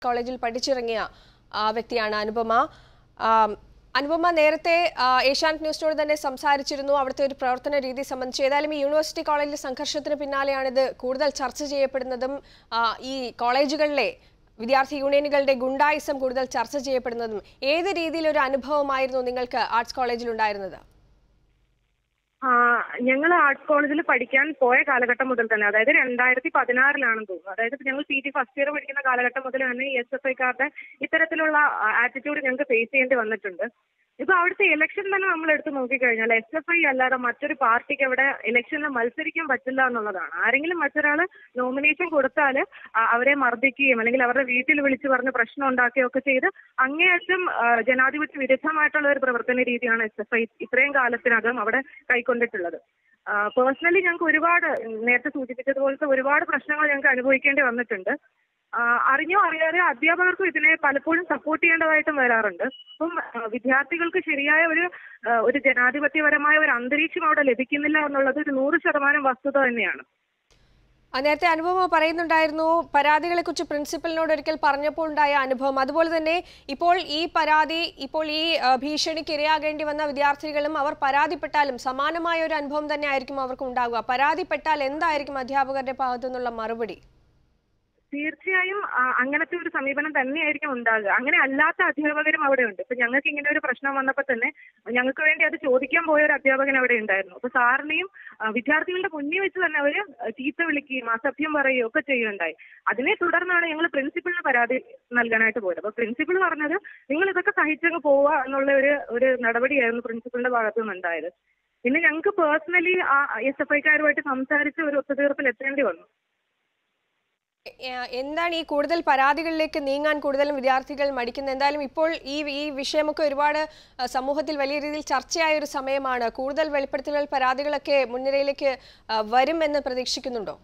കോളേജിൽ പഠിച്ചിറങ്ങിയ ആ, വ്യക്തിയാണ് അനുപമ ആ, അനുപമ നേരത്തെ ആ, ഏഷ്യാനെറ്റ് ന്യൂസിനോട് തന്നെ സംസാരിച്ചിരുന്നു അവിടുത്തെ ഒരു പ്രവർത്തന രീതി സംബന്ധിച്ച് ഏതായാലും ഈ യൂണിവേഴ്സിറ്റി കോളേജിലെ സംഘർഷത്തിന് പിന്നാലെയാണിത് കൂടുതൽ ചർച്ച ചെയ്യപ്പെടുന്നതും ആ, ഈ കോളേജുകളിലെ വിദ്യാർത്ഥി യൂണിയനുകളുടെ ഗുണ്ടായിസം കൂടുതൽ ചർച്ച ചെയ്യപ്പെടുന്നതും ഏത് രീതിയിലൊരു അനുഭവമായിരുന്നു നിങ്ങൾക്ക് ആർട്സ് കോളേജിൽ ഉണ്ടായിരുന്നത് ഞങ്ങൾ ആർട്സ് കോളേജിൽ പഠിക്കാൻ പോയ കാലഘട്ടം മുതൽ തന്നെ അതായത് രണ്ടായിരത്തി പതിനാറിലാണെന്ന് തോന്നുന്നു അതായത് ഞങ്ങൾ പി ജി ഫസ്റ്റ് ഇയർ പഠിക്കുന്ന കാലഘട്ടം മുതൽ തന്നെ ഈ എസ് എഫ് ഐക്കാരുടെ ഇത്തരത്തിലുള്ള ആറ്റിറ്റ്യൂഡ് ഞങ്ങൾക്ക് ഫേസ് ചെയ്യേണ്ടി വന്നിട്ടുണ്ട് ഇപ്പൊ അവിടുത്തെ ഇലക്ഷൻ തന്നെ നമ്മൾ എടുത്ത് നോക്കിക്കഴിഞ്ഞാൽ എസ് എഫ് ഐ അല്ലാതെ മറ്റൊരു പാർട്ടിക്ക് അവിടെ ഇലക്ഷനിൽ മത്സരിക്കാൻ പറ്റില്ല എന്നുള്ളതാണ് ആരെങ്കിലും മറ്റൊരാൾ നോമിനേഷൻ കൊടുത്താൽ അവരെ മർദ്ദിക്കുകയും അല്ലെങ്കിൽ അവരുടെ വീട്ടിൽ വിളിച്ചു പറഞ്ഞ് പ്രശ്നം ഉണ്ടാക്കുകയും ഒക്കെ ചെയ്ത് അങ്ങേയറ്റം ആ, ജനാധിപത്യ വിരുദ്ധമായിട്ടുള്ള ഒരു പ്രവർത്തന രീതിയാണ് എസ് എഫ് ഐ ഇത്രയും കാലത്തിനകം അവിടെ കൈക്കൊണ്ടിട്ടുള്ളത് പേഴ്സണലി ഞങ്ങൾക്ക് ഒരുപാട് നേരത്തെ സൂചിപ്പിച്ചതുപോലത്തെ ഒരുപാട് പ്രശ്നങ്ങൾ ഞങ്ങൾക്ക് അനുഭവിക്കേണ്ടി വന്നിട്ടുണ്ട് ആ, അറിഞ്ഞോ അറിയാതെ അധ്യാപകർക്കും ഇതിനെ പലപ്പോഴും സപ്പോർട്ട് ചെയ്യേണ്ടതായിട്ടും വരാറുണ്ട് അപ്പം ആ, വിദ്യാർത്ഥികൾക്ക് ശരിയായ ഒരു ആ, ഒരു ജനാധിപത്യപരമായ ഒരു അന്തരീക്ഷം അവിടെ ലഭിക്കുന്നില്ല എന്നുള്ളത് ഒരു നൂറ് ശതമാനം വസ്തുത തന്നെയാണ് ആ, നേരത്തെ അനുഭവം പറയുന്നുണ്ടായിരുന്നു പരാതികളെ കുറിച്ച് പ്രിൻസിപ്പലിനോട് ഒരിക്കൽ പറഞ്ഞപ്പോൾ ഉണ്ടായ അനുഭവം അതുപോലെ തന്നെ ഇപ്പോൾ ഈ പരാതി ഇപ്പോൾ ഈ ആ, ഭീഷണിക്ക് ഇരയാകേണ്ടി വന്ന വിദ്യാർത്ഥികളും അവർ പരാതിപ്പെട്ടാലും സമാനമായ ഒരു അനുഭവം തന്നെ ആയിരിക്കും അവർക്ക് ഉണ്ടാകുക പരാതിപ്പെട്ടാൽ എന്തായിരിക്കും അധ്യാപകരുടെ ഭാഗത്തു നിന്നുള്ള മറുപടി തീർച്ചയായും ആ, അങ്ങനത്തെ ഒരു സമീപനം തന്നെയായിരിക്കും ഉണ്ടാകുക അങ്ങനെ അല്ലാത്ത അധ്യാപകരും അവിടെ ഉണ്ട് ഇപ്പൊ ഞങ്ങൾക്ക് ഇങ്ങനെ ഒരു പ്രശ്നം വന്നപ്പോൾ തന്നെ ഞങ്ങൾക്ക് വേണ്ടി അത് ചോദിക്കാൻ പോയ ഒരു അധ്യാപകൻ അവിടെ ഉണ്ടായിരുന്നു അപ്പൊ സാറിനെയും ആ, വിദ്യാർത്ഥികളുടെ മുന്നിൽ വെച്ച് തന്നെ അവര് ചീത്ത വിളിക്കുകയും അസഭ്യം പറയുകയും ഒക്കെ ചെയ്യുകയുണ്ടായി അതിനെ തുടർന്നാണ് ഞങ്ങൾ പ്രിൻസിപ്പളിന് പരാതി നൽകാനായിട്ട് പോയത് അപ്പൊ പ്രിൻസിപ്പൾ പറഞ്ഞത് നിങ്ങൾ ഇതൊക്കെ സഹിച്ചങ്ങ് പോവുക എന്നുള്ള ഒരു ഒരു നടപടിയായിരുന്നു പ്രിൻസിപ്പളിന്റെ ഭാഗത്തു നിന്നുണ്ടായത് പിന്നെ ഞങ്ങൾക്ക് പേഴ്സണലി ആ എസ് എഫ് ഐക്കാരുമായിട്ട് സംസാരിച്ച് ഒരു ഒത്തുതീർപ്പിൽ എത്തേണ്ടി വന്നു ഏ, എന്താണ് ഈ കൂടുതൽ പരാതികളിലേക്ക് നീങ്ങാൻ കൂടുതലും വിദ്യാർത്ഥികൾ മടിക്കുന്നത് എന്തായാലും ഇപ്പോൾ ഈ ഈ വിഷയമൊക്കെ ഒരുപാട് ആ, സമൂഹത്തിൽ വലിയ രീതിയിൽ ചർച്ചയായ ഒരു സമയമാണ് കൂടുതൽ വെളിപ്പെടുത്തലുകൾ പരാതികളൊക്കെ മുൻനിരയിലേക്ക് ആ, വരും എന്ന് പ്രതീക്ഷിക്കുന്നുണ്ടോ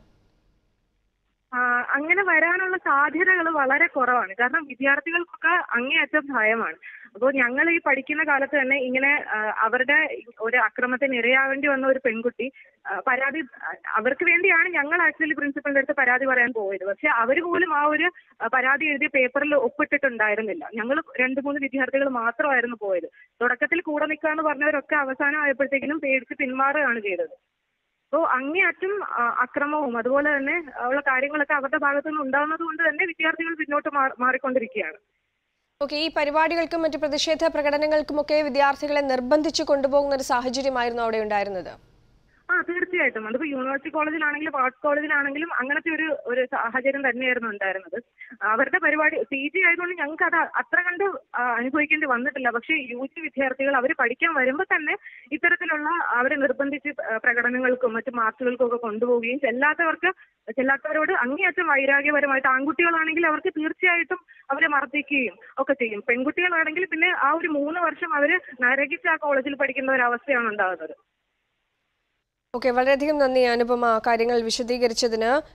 ആ, അങ്ങനെ വരാനുള്ള സാധ്യതകൾ വളരെ കുറവാണ് കാരണം വിദ്യാർത്ഥികൾക്കൊക്കെ അങ്ങേയറ്റം ഭയമാണ് അപ്പോൾ ഞങ്ങൾ ഈ പഠിക്കുന്ന കാലത്ത് തന്നെ ഇങ്ങനെ ആ, അവരുടെ ഒരു അക്രമത്തിന് ഇരയാവേണ്ടി വന്ന ഒരു പെൺകുട്ടി ആ, പരാതി ആ, അവർക്ക് വേണ്ടിയാണ് ഞങ്ങൾ ആക്ച്വലി പ്രിൻസിപ്പലിന്റെ അടുത്ത് പരാതി പറയാൻ പോയത് പക്ഷെ അവർ പോലും ആ ഒരു ആ, പരാതി എഴുതിയ പേപ്പറിൽ ഒപ്പിട്ടിട്ടുണ്ടായിരുന്നില്ല ഞങ്ങൾ രണ്ട് മൂന്ന് വിദ്യാർത്ഥികൾ മാത്രമായിരുന്നു പോയത് തുടക്കത്തിൽ കൂടെ നിൽക്കാന്ന് പറഞ്ഞവരൊക്കെ അവസാനം ആയപ്പോഴത്തേക്കിനും പേടിച്ച് പിന്മാറുകയാണ് ചെയ്തത് അപ്പോൾ അങ്ങേയറ്റം ആ, അക്രമവും അതുപോലെ തന്നെ ഉള്ള കാര്യങ്ങളൊക്കെ അവരുടെ ഭാഗത്തു നിന്ന് ഉണ്ടാകുന്നത് കൊണ്ട് തന്നെ വിദ്യാർത്ഥികൾ പിന്നോട്ട് മാറി- മാറിക്കൊണ്ടിരിക്കുകയാണ് ഓക്കെ ഈ പരിപാടികൾക്കും മറ്റ് പ്രതിഷേധ പ്രകടനങ്ങൾക്കുമൊക്കെ വിദ്യാർത്ഥികളെ നിർബന്ധിച്ചു കൊണ്ടുപോകുന്ന ഒരു സാഹചര്യമായിരുന്നു അവിടെ ഉണ്ടായിരുന്നത് ആ തീർച്ചയായിട്ടും അതിപ്പോ യൂണിവേഴ്സിറ്റി കോളേജിലാണെങ്കിലും ആർട്സ് കോളേജിലാണെങ്കിലും അങ്ങനത്തെ ഒരു ഒരു സാഹചര്യം തന്നെയായിരുന്നു ഉണ്ടായിരുന്നത് അവരുടെ പരിപാടി പി ജി ആയതുകൊണ്ട് ഞങ്ങൾക്ക് അത് അത്ര കണ്ട് ആ, അനുഭവിക്കേണ്ടി വന്നിട്ടില്ല പക്ഷേ യു ജി വിദ്യാർത്ഥികൾ അവർ പഠിക്കാൻ വരുമ്പോൾ തന്നെ ഇത്തരത്തിലുള്ള അവരെ നിർബന്ധിച്ച് ആ, പ്രകടനങ്ങൾക്കും മറ്റു മാർച്ചുകൾക്കും ഒക്കെ കൊണ്ടുപോവുകയും ചെല്ലാത്തവർക്ക് ചെല്ലാത്തവരോട് അങ്ങേയറ്റം വൈരാഗ്യപരമായിട്ട് ആൺകുട്ടികളാണെങ്കിൽ അവർക്ക് തീർച്ചയായിട്ടും അവരെ മർദ്ദിക്കുകയും ഒക്കെ ചെയ്യും പെൺകുട്ടികളാണെങ്കിൽ പിന്നെ ആ ഒരു മൂന്ന് വർഷം അവര് നരകിച്ച് ആ കോളേജിൽ പഠിക്കുന്ന ഒരു അവസ്ഥയാണ് ഉണ്ടാകുന്നത് ഓക്കെ വളരെയധികം നന്ദി അനുപമ കാര്യങ്ങൾ വിശദീകരിച്ചതിന്